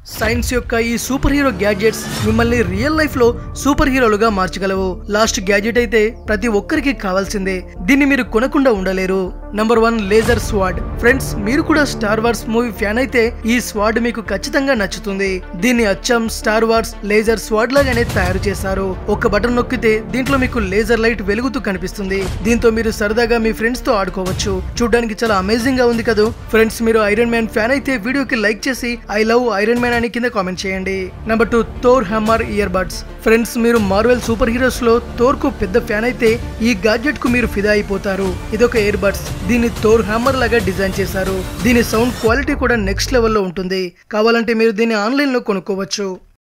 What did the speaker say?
science యొక్క ఈ super hero gadgets మిమ్మల్ని రియల్ లైఫ్ లో సూపర్ హీరోలుగా మార్చగలవు లాస్ట్ గ్యాడ్జెట్ అయితే ప్రతి ఒక్కరికి కావాల్సిందే దీన్ని మీరు కొనకుండా ఉండలేరు number one laser sword friends మీరు కూడా స్టార్ వార్స్ మూవీ ఫ్యాన్ అయితే ఈ స్వాడ్ మీకు ఖచ్చితంగా నచ్చుతుంది దీన్ని అచ్చం స్టార్ వార్స్ లేజర్ స్వాడ్ లాగానే తయారు చేశారు ఒక బటన్ నొక్కితే దీంట్లో మీకు లేజర్ లైట్ వెలుగుతూ కనిపిస్తుంది దీంతో మీరు సరదాగా మీ ఫ్రెండ్స్ తో ఆడుకోవచ్చు చూడడానికి చాలా అమేజింగ్ గా ఉంది కదా ఫ్రెండ్స్ మీరు ఐరన్ మ్యాన్ ఫ్యాన్ అయితే వీడియోకి లైక్ చేసి ఐ లవ్ ఐరన్ మ్యాన్ అని కింద కామెంట్ చేయండి number two Thor hammer ear buds friends మీరు మార్వెల్ సూపర్ హీరోస్ లో థోర్ కు పెద్ద ఫ్యాన్ అయితే ఈ గాడ్జెట్ కు మీరు ఫిదా అయిపోతారు ఇదొక ఇయర్ బడ్స్ దీన్ని థోర్ హ్యామర్ లాగా డిజైన్ చేశారు దీని సౌండ్ క్వాలిటీ కూడా నెక్స్ట్ లెవెల్లో ఉంటుంది కావాలంటే మీరు దీన్ని ఆన్లైన్ లో కొనుక్కోవచ్చు